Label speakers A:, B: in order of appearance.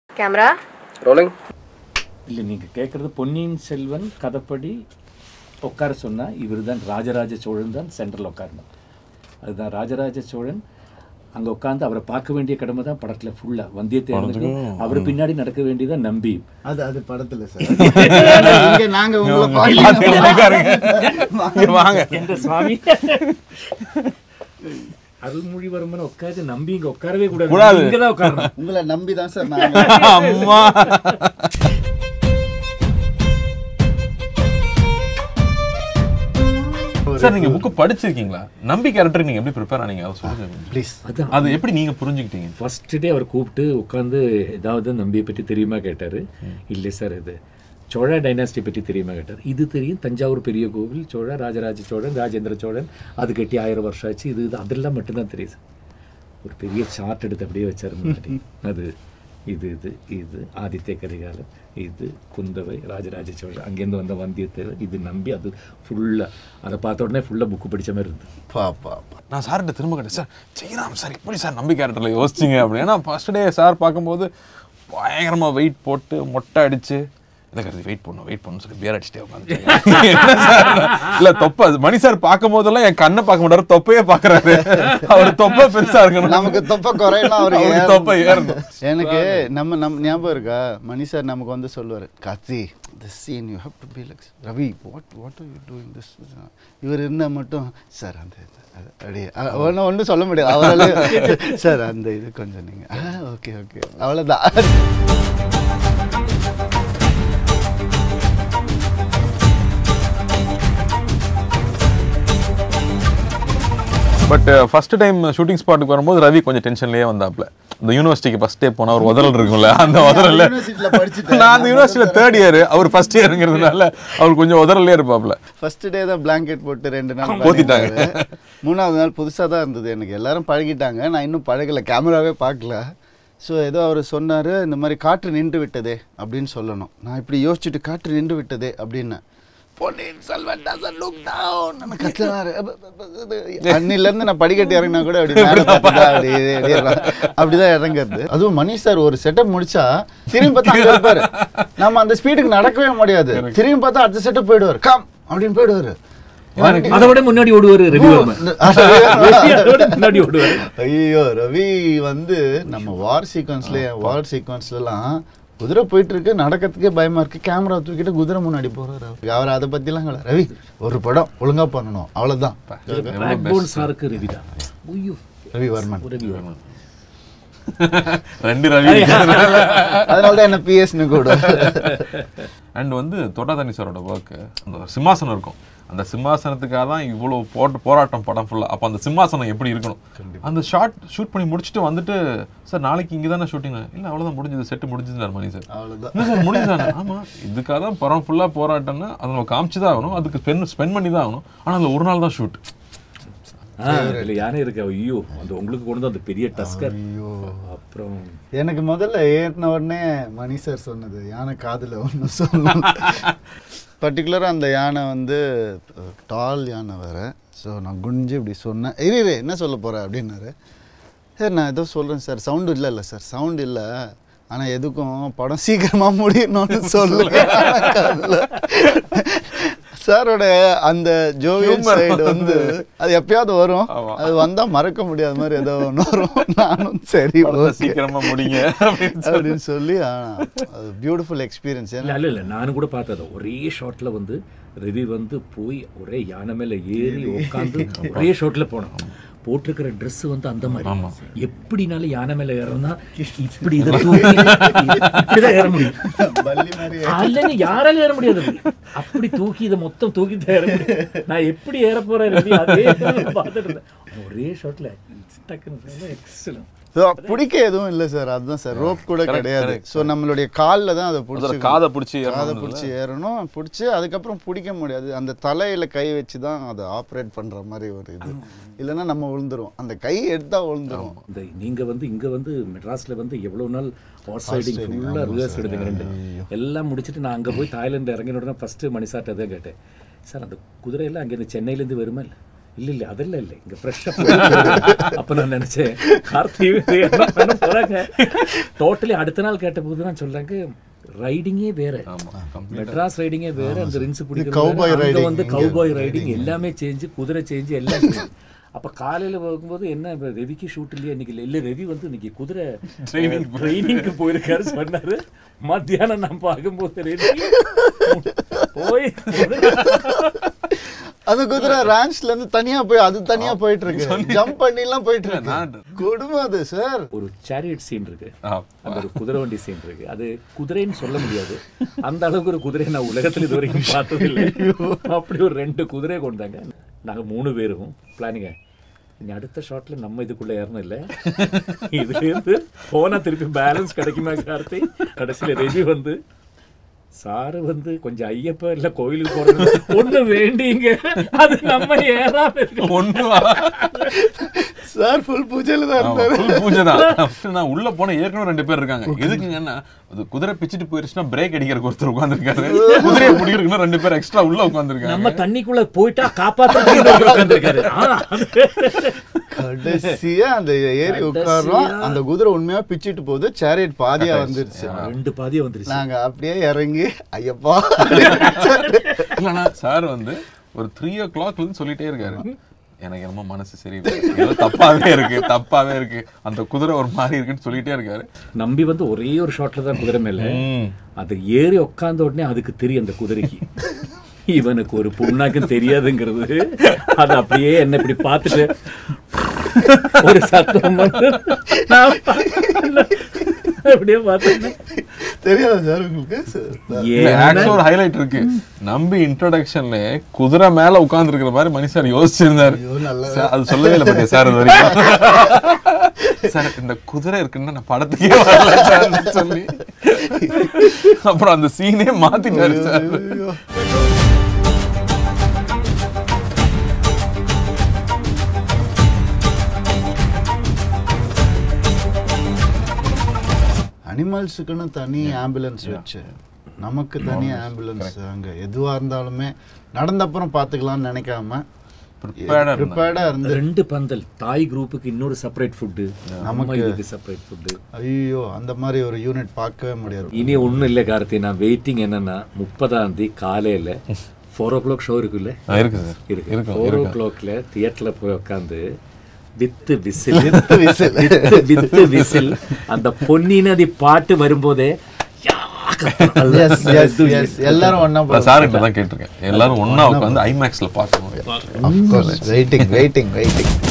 A: Camera
B: rolling
C: இல்லை நீங்கள் கேட்குறது பொன்னியின் செல்வன் கதைப்படி உட்கார சொன்னால் இவர் தான் ராஜராஜ சோழன் தான் சென்ட்ரல் உட்காரணும் அதுதான் ராஜராஜ சோழன் அங்கே உட்காந்து அவரை பார்க்க வேண்டிய கடமை தான் படத்தில் ஃபுல்லாக வந்தியத்தேவனுக்கு அவர் பின்னாடி நடக்க வேண்டியதான் நம்பி
D: அது அது படத்துல சார் இங்க நாங்க உங்களை பார்க்க
E: வாங்க
C: என்ற சுவாமி அருள்மொழிவர்மன் உட்காந்து நம்பி இங்கே உட்காரவே கூடாது
E: கூடாது.
C: இங்கே தான் உட்காரணும்
D: உங்களை நம்பி தான் சார் நாங்க
E: அம்மா சார் நீங்க புக்கு படிச்சிருக்கீங்களா நம்பி கேரக்டர் நீங்க எப்படி ப்ரிப்பேர் ஆனீங்க அதை சொல்லுங்க
D: ப்ளீஸ்
C: அதான்
E: அது எப்படி நீங்க புரிஞ்சுக்கிட்டீங்க
C: ஃபர்ஸ்ட் டே அவர் கூப்பிட்டு உட்காந்து ஏதாவது நம்பியை பற்றி தெரியுமா கேட்டார் இல்லை சார் இது சோழ டைனாஸ்டி பற்றி தெரியுமா கேட்டார் இது தெரியும் தஞ்சாவூர் பெரிய கோவில் சோழ ராஜராஜ சோழன் ராஜேந்திர சோழன் அது கட்டி ஆயிரம் வருஷம் ஆச்சு இது இது அதெல்லாம் மட்டும்தான் தெரியுது ஒரு பெரிய சார்ட் எடுத்து அப்படியே வச்சார் முன்னாடி அது இது இது இது ஆதித்ய கரிகாலன் இது குந்தவை ராஜராஜ சோழன் அங்கேருந்து வந்த வந்தியத்தேவன் இது நம்பி அது ஃபுல்லாக அதை பார்த்த உடனே ஃபுல்லாக புக்கு படிச்ச மாதிரி இருந்தது
D: பா பா பா.
E: நான் சார்கிட்ட திரும்ப கேட்டேன் சார் ஜெயராம் சார் எப்படி சார் நம்பி கேரக்டர்ல யோசிச்சிங்க அப்படின்னு ஏன்னா ஃபர்ஸ்ட் டே சார் பார்க்கும்போது பயங்கரமா வெயிட் போட்டு மொட்டை அடிச்சு இல்லை கருதி வெயிட் பண்ணும் வெயிட் பண்ணு சொல்லி பியர் அடிச்சுட்டே உட்காந்து இல்ல தொப்பை அது மணி சார் பார்க்கும் போதெல்லாம் என் கண்ணை பார்க்க மாட்டாரு தொப்பையே பார்க்கறாரு அவர் தொப்பை பெருசா இருக்கணும்
D: நமக்கு தொப்பை குறையலாம் அவருக்கு
E: அவருக்கு
D: ஏறணும்.
E: தொப்பை ஏறணும்.
D: எனக்கு நம்ம நம்ம ஞாபகம் இருக்கா மணி சார் நமக்கு வந்து சொல்லுவார் Karthi this scene you have to be like Ravi what what are you doing this இவர் இருந்தால் மட்டும் சார் அந்த இது, அது அப்படியே ஒன்றும் ஒன்றும் சொல்ல முடியாது அவரால் சார் அந்த இது கொஞ்சம் நீங்கள் ஓகே ஓகே அவ்வளோதான்
E: பட் ஃபர்ஸ்ட் டைம் ஷூட்டிங் ஸ்பாட்டுக்கு வரும்போது ரவி கொஞ்சம் டென்ஷன்லயே வந்தாப்ல இந்த யூனிவர்சிட்டிக்கு ஃபர்ஸ்ட் டே போனா ஒரு உதறல் இருக்கும்ல அந்த உதறல்ல
D: யூனிவர்சிட்டியில் படிச்சுட்டேன்
E: நான் அந்த யூனிவர்சிட்டியில் தேர்ட் இயர் அவர் ஃபர்ஸ்ட் இயருங்கிறதுனால அவர் கொஞ்சம் உதறலே இருப்பாப்ல
D: ஃபர்ஸ்ட் டே தான் பிளாங்கெட் போட்டு ரெண்டு நாள்
E: போத்திட்டாங்க.
D: பண்ணிட்டாரு. மூணாவது நாள் புதுசாக தான் இருந்தது எனக்கு எல்லாரும் பழகிட்டாங்க நான் இன்னும் பழகலை கேமராவே பார்க்கல ஸோ ஏதோ அவர் சொன்னார் இந்த மாதிரி காற்று நின்று விட்டதே அப்படின்னு சொல்லணும் நான் இப்படி யோசிச்சுட்டு காற்று நின்று விட்டதே அப்படின்னு பொன்னியின் செல்வன் doesn't look down நம்ம கத்துனாரு அன்னிலேருந்து நான் படிக்கட்டு இறங்கினா கூட அப்படி மேலே பார்த்துதான் அப்படி ஏறிடுறேன். அப்படிதான் இறங்குறது அதுவும் மணி சார் ஒரு செட்டப் முடிச்சா திரும்பி பார்த்தா அங்க இருப்பாரு நம்ம அந்த ஸ்பீடுக்கு நடக்கவே முடியாது திரும்பி பார்த்தா அடுத்த செட்டப் போயிடுவார் கம் அப்படின்னு போயிடுவாரு
C: அதை விட முன்னாடி ஓடுவார் ரவிவர்மன் அதோட முன்னாடி ஓடுவார்
D: ஐயோ ரவி வந்து நம்ம வார் சீக்வன்ஸ்ல வார் சீக்வன்ஸ்லாம் குதிரை போயிட்டு இருக்கு நடக்கிறதுக்கே பயமா இருக்கு கேமரா தூக்கிட்டு குதிரை முன்னாடி போறாரு அவர். அவர் அதை பத்திலாம் கிடையாது ரவி ஒரு படம் ஒழுங்கா பண்ணணும் அவ்வளவுதான்
C: பேக்போன் சாருக்கு ரவிதான் ஐயோ
D: ரவி வர்மன்
C: ரவிவர்மன்
E: ரெண்டு ரவி
D: அதனால தான் என்ன பிஎஸ்னு கூட
E: அண்ட் வந்து தொட்டாதானி சாரோட ஒர்க் அந்த சிம்மாசனம் இருக்கும் அந்த சிம்மாசனத்துக்காக தான் இவ்வளோ போட்டு போராட்டம் படம் ஃபுல்லாக அப்போ அந்த சிம்மாசனம் எப்படி இருக்கணும் அந்த ஷார்ட் ஷூட் பண்ணி முடிச்சுட்டு வந்துட்டு சார் நாளைக்கு இங்கே தானே ஷூட்டிங் இல்லை அவ்வளோதான் முடிஞ்சது செட்டு முடிஞ்சுதார் மணி சார்
D: அவ்வளவுதான்
E: என்ன சார் முடிஞ்சுதானே ஆமாம் இதுக்காக தான் படம் ஃபுல்லாக போராட்டம்னு அதை நம்ம காமிச்சு தான் ஆகணும் அதுக்கு ஸ்பெண்ட் ஸ்பெண்ட் பண்ணி தான் ஆகணும் ஆனால் அதில் ஒரு நாள் தான் ஷூட்
C: ஆ, இதுல யானை இருக்கு ஐயோ அந்த உங்களுக்கு கொண்டு வந்து அந்த பெரிய டஸ்கர் அப்புறம்
D: எனக்கு முதல்ல ஏறின உடனே மணி சார் சொன்னது யானை காதுல ஒன்று சொன்னோம் பர்டிகுலராக அந்த யானை வந்து டால் யானை வேற ஸோ நான் குனிஞ்சு இப்படி சொன்னேன் இரு இரு என்ன சொல்ல போகிறேன் அப்படின்னாரு சார் நான் ஏதோ சொல்கிறேன் சார் சவுண்டு இல்லை இல்லை சார் சவுண்ட் இல்லை ஆனால் எதுக்கும் படம் சீக்கிரமாக முடியணும்னு சொல்லுவேன் சாரோட அந்த ஜோவியல் சைடு வந்து அது எப்பயாவது வரும்
E: ஆமா.
D: அது வந்தா மறக்க முடியாத மாதிரி ஏதோ ஒன்று வரும் நானும் சரி
E: படத்தை
D: okay
E: சீக்கிரமா முடிங்க அப்படின்னு சொல்லி.
D: அப்படின்னு சொல்லி ஆ, அது பியூட்டிஃபுல் எக்ஸ்பீரியன்ஸ்
C: இல்ல இல்ல இல்ல நானும் கூட பார்த்தது ஒரே ஷாட்ல வந்து ரவி வந்து போய் ஒரே யானை மேல ஏறி உட்காந்து ஒரே ஷாட்ல போனான் போட்டிருக்கிற Dress வந்து அந்த மாதிரி எப்படினாலும் யானை மேல ஏறணும்னா இப்படி இதை தூக்கி இப்படிதான் ஏற முடியும்
D: பள்ளி மாதிரி
C: அல்லங்க யாராலும் ஏற முடியாது அப்படி தூக்கி இதை மொத்தம் தூக்கி தான் ஏற முடியும் நான் எப்படி ஏற போறேன் ரவி அதே நான் பார்த்துட்டு இருந்தேன் ஒரே ஷாட்ல டக்குன்னு எக்ஸலன்ட்
D: ஸோ பிடிக்க எதுவும் இல்லை சார் அதுதான் சார் ரோப் கூட கிடையாது ஸோ நம்மளுடைய காலில் தான் அதை
E: அதோட
D: பிடிச்சி
E: காதை பிடிச்சி
D: காதை பிடிச்சி ஏறணும் பிடிச்சி அதுக்கப்புறம் பிடிக்க முடியாது அந்த தலையில கை வச்சு தான் அதை ஆப்ரேட் பண்ற மாதிரி ஒரு இது இல்லைன்னா நம்ம விழுந்துரும் அந்த கை எடுத்தா விழுந்துரும்
C: இந்த நீங்க வந்து இங்க வந்து மெட்ராஸ்ல வந்து எவ்வளவு நாள் ஹார்ஸ் ரைடிங் ஃபுல்லா ரிவர்ஸ் எடுத்துங்க ரெண்டு எல்லாம் முடிச்சிட்டு நான் அங்க போய் தாய்லாந்து இறங்கின உடனே ஃபர்ஸ்ட் மணிசாட்டை தான் கேட்டேன் சார் அந்த குதிரையெல்லாம் அங்கேருந்து சென்னையிலேருந்து வருமா இல்லை இல்ல இல்ல அதெல்லாம் இல்ல இங்க ஃப்ரெஷ்ஷா அப்ப நான் நினைச்சேன் கார்த்தி இது என்ன பண்ண போறாங்க டோட்டலி அடுத்த நாள் கேட்டபோது தான் சொல்றாங்க ரைடிங்கே வேற
E: ஆமா complete.
C: மெட்ராஸ் ரைடிங்கே வேற அந்த ரின்ஸ்
D: cowboy
C: பிடிக்கிறது
D: riding
C: வந்து
D: இங்க
C: கவுபாய் ரைடிங் எல்லாமே சேஞ்சு குதிரை சேஞ்சு எல்லாம் change. அப்ப காலையில பார்க்கும்போது என்ன இப்ப ரவிக்கு ஷூட் இல்லையா இன்னைக்கு இல்ல இல்ல ரவி வந்து இன்னைக்கு குதிரை
E: Training
C: ட்ரைனிங்க்கு போயிருக்காரு சொன்னாரு மத்தியானம் நான் பார்க்கும்போது ரவி போய்
D: அந்த குதிரை ரான்ச்ல இருந்து தனியா போய் அது தனியா போயிட்டு இருக்கு ஜம்ப் பண்ணி எல்லாம் போயிட்டு இருக்கு
E: நான்
D: கொடுமை அது சார்
C: ஒரு சேரியட் சீன் இருக்கு
E: ஆ,
C: அந்த ஒரு குதிரை வண்டி சீன் இருக்கு அது குதிரைன்னு சொல்ல முடியாது அந்த அளவுக்கு ஒரு குதிரையை நான் உலகத்துல இது வரைக்கும் பார்த்தது இல்லை அப்படி ஒரு ரெண்டு குதிரை கொண்டாங்க நாங்க மூணு பேரும் பிளானிங்க இனி அடுத்த ஷாட்ல நம்ம இதுக்குள்ள ஏறணும் இல்ல இதுல இருந்து போனா திருப்பி பேலன்ஸ் கிடைக்குமா கார்த்தி கடைசியில ரெவி வந்து சாரு வந்து கொஞ்சம் ஐயப்ப இல்ல கோயிலுக்கு போறது ஒண்ணு வேண்டிங்க அது நம்ம ஏறாம இருக்கு
E: ஒண்ணு
D: சார் ஃபுல் பூஜையில தான்
E: ஆமா,
D: இருந்தாரு
E: full பூஜை தான் First நான் உள்ள போன ஏற்கனவே ரெண்டு பேர் இருக்காங்க எதுக்குங்கன்னா அது குதிரை பிச்சுட்டு போயிருச்சுன்னா பிரேக் அடிக்கிறதுக்கு ஒருத்தர் உட்காந்துருக்காரு குதிரையை பிடிக்கிறதுக்குன்னா ரெண்டு பேர் எக்ஸ்ட்ரா உள்ள உட்காந்துருக்காங்க
C: நம்ம தண்ணிக்குள்ள போயிட்டா காப்பாற்ற உட்காந்துருக்காரு
D: கடைசியா அந்த ஏறி உட்கார்றோம் அந்த குதிரை உண்மையா பிச்சிட்டு போகுது சேரியட் பாதியா வந்துருச்சு
C: ரெண்டு பாதியா வந்துருச்சு
D: நாங்க அப்படியே இறங்கி ஐயப்பா
E: இல்லைன்னா சார் வந்து ஒரு த்ரீ ஓ கிளாக்ல இருந்து சொல்லிட்டே இருக்காரு எனக்கு என்னமோ மனசு சரியில்லை ஏதோ தப்பாவே இருக்கு தப்பாவே இருக்கு அந்த குதிரை ஒரு மாதிரி இருக்குன்னு சொல்லிட்டே இருக்காரு
C: நம்பி வந்து ஒரே ஒரு ஷாட்ல தான் குதிரை மேல அது ஏறி உட்கார்ந்த உடனே அதுக்கு தெரியும் அந்த குதிரைக்கு இவனுக்கு ஒரு புண்ணாக்கும் தெரியாதுங்கிறது அது அப்படியே என்ன இப்படி பார்த்துட்டு ஒரு சத்தம் வந்து நான் அப்படியே பார்த்தேன்
D: தெரியாதா சார் உங்களுக்கு
E: இல்ல, actual ஒரு ஹைலைட் இருக்கு நம்பி இன்ட்ரோடக்ஷன்ல குதிரை மேல உட்கார்ந்து இருக்கிற மாதிரி மனுஷன் யோசிச்சிருந்தாரு
D: ஐயோ நல்ல
E: சார், அது சொல்லவே இல்லை பாத்தியா சார் அது வரைக்கும் சார் இந்த குதிரை இருக்குன்னா நான் படத்துக்கே வரல சார்னு சொல்லி அப்புறம் அந்த சீனே மாத்திட்டாரு சார்
D: ஐயோ. அனிமல்ஸுக்குன்னு தனி ஆம்புலன்ஸ் வச்சு நமக்கு தனி ஆம்புலன்ஸ் அங்க எதுவா இருந்தாலுமே நடந்த அப்புறம் பார்த்துக்கலாம்னு நினைக்காம
E: Prepared ஆ இருந்தாங்க.
D: ப்ரிப்பேர்டா இருந்து
C: ரெண்டு பந்தல் தாய் குரூப்புக்கு இன்னொரு செப்பரேட் ஃபுட்டு நம்ம இதுக்கு செப்பரேட் ஃபுட்டு
D: ஐயோ அந்த மாதிரி ஒரு யூனிட் பார்க்கவே முடியாது
C: இனி ஒண்ணும் இல்லை கார்த்தி நான் வெயிட்டிங் என்னன்னா முப்பதாம் தேதி காலையில ஃபோர் ஓ கிளாக் ஷோ இருக்குல்ல
E: ஆ, இருக்கு சார்
C: இருக்கு
E: இருக்கும்
C: ஃபோர் ஓ
E: இருக்கும்
C: கிளாக்ல தியேட்டர்ல போய் உட்காந்து with whistle
D: whistle.
C: With whistle அந்த பொன்னி நதி பாட்டு வரும்போதே யா கத்தம்.
D: Yes, yes, yes. எல்லாரும் ஒண்ணா
E: நான் சார்கிட்ட தான் கேட்டிருக்கேன் எல்லாரும் ஒண்ணா உட்காந்து ஐமேக்ஸ்ல பார்க்கணும்
D: வெயிட்டிங் வெயிட்டிங் வெயிட்டிங்